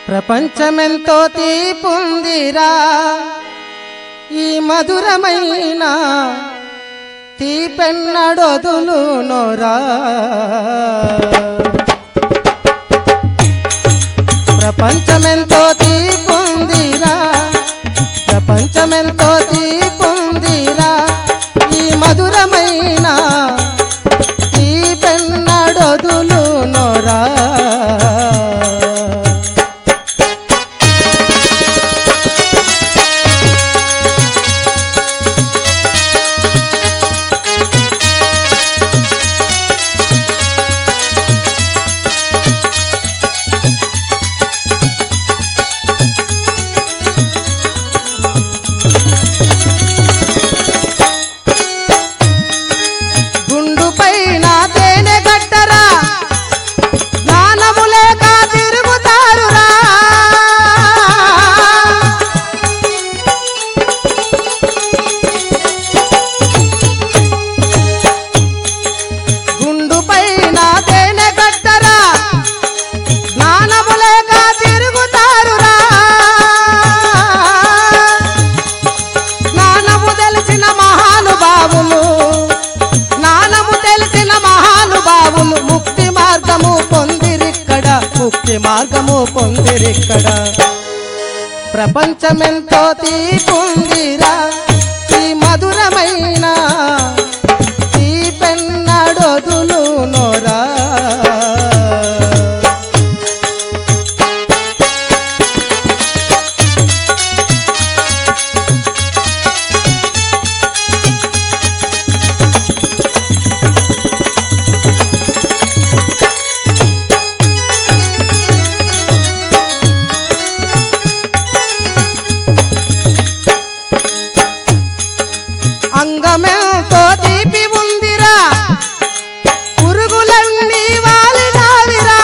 ప్రపంచమెంతో తీపుందిరా ఈ మధురమైన తీపెన్నడొదులు నోరా ప్రపంచమెంతో తీపుందిరా ప్రపంచమెంతో తీపుందిరా ఈ మధురమైన తీపెన్నడొదులు నోరా గుండు పైన తేనె గట్టరా జ్ఞానము లేక తిరుగుతారురా గుండు పైన తేనె గట్టరా జ్ఞానము లేక తిరుగుతారురా జ్ఞానము తెలిసిన మహానుభావులు జ్ఞానము తెలిసిన మహానుభావులు ముక్తి మార్గము పొందిరిక్కడ ముక్తి మార్గము పొందిరిక్కడ ప్రపంచమెంతో తీపుందిరా ఈ మధురమైన తీపెన్నడొదులు నోరా అంగమెంతో తీపి ఉందిరా పురుగులన్నీ వాలినావిరా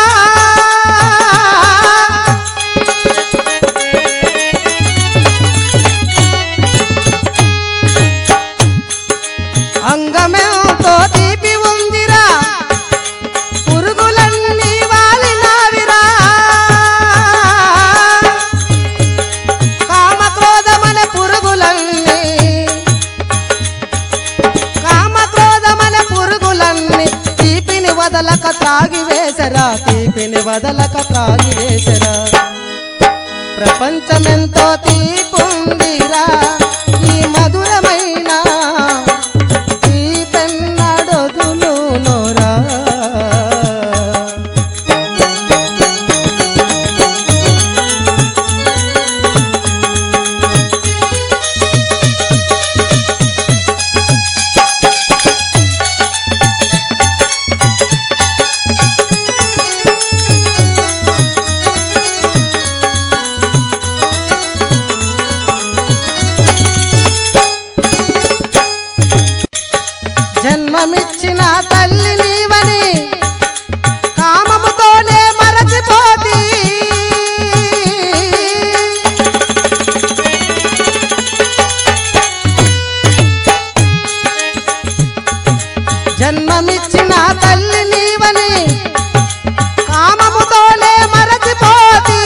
అంగమెంతో తీపి ఉందిరా పురుగులన్నీ వాలినావిరా కామక్రోధమన పురుగులన్నీ కామక్రోధమన పురుగులన్నీ తీపిని వదలక త్రాగి వేసరా తీపిని వదలక త్రాగి వేసరా ప్రపంచమెంతో తీపుందిరా ఈ మధురమైన తీపెన్నడొదులు నోరా జన్మమిచ్చిన తల్లి నీవని కామముతోనే మరచిపోతి జన్మమిచ్చిన తల్లి నీవని కామముతోనే మరచిపోతి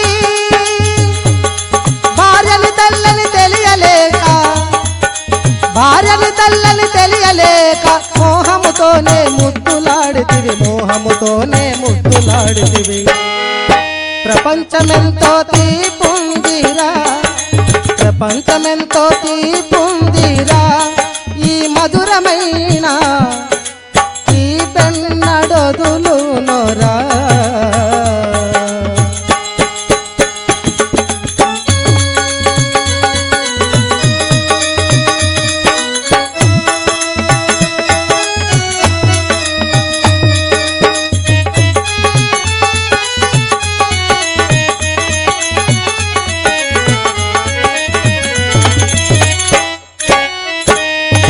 భార్యని తల్లని తెలియలేక భార్యని తల్లని తెలియలేక మోహముతోనే ముద్దులాడితివి మోహముతోనే ముద్దులాడితివి ప్రపంచమెంతో తీపుందిరా ప్రపంచమెంతో తీపుందిరా ఈ మధురమైన ఈ పెన్నడొదులు నోరా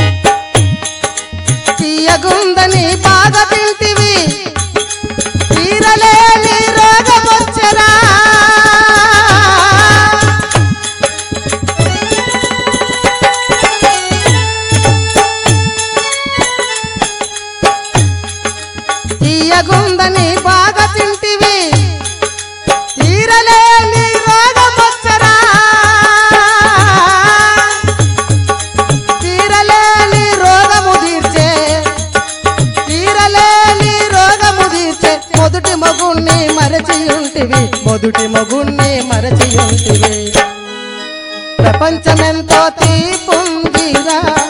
తీయగుందని బాగా తింటివి మొదటి మగుణ్ణి మరచి ఉంటివి మొదటి మగుణ్ణి మరచి ఉంటివి ప్రపంచమెంతో తీపుందిరా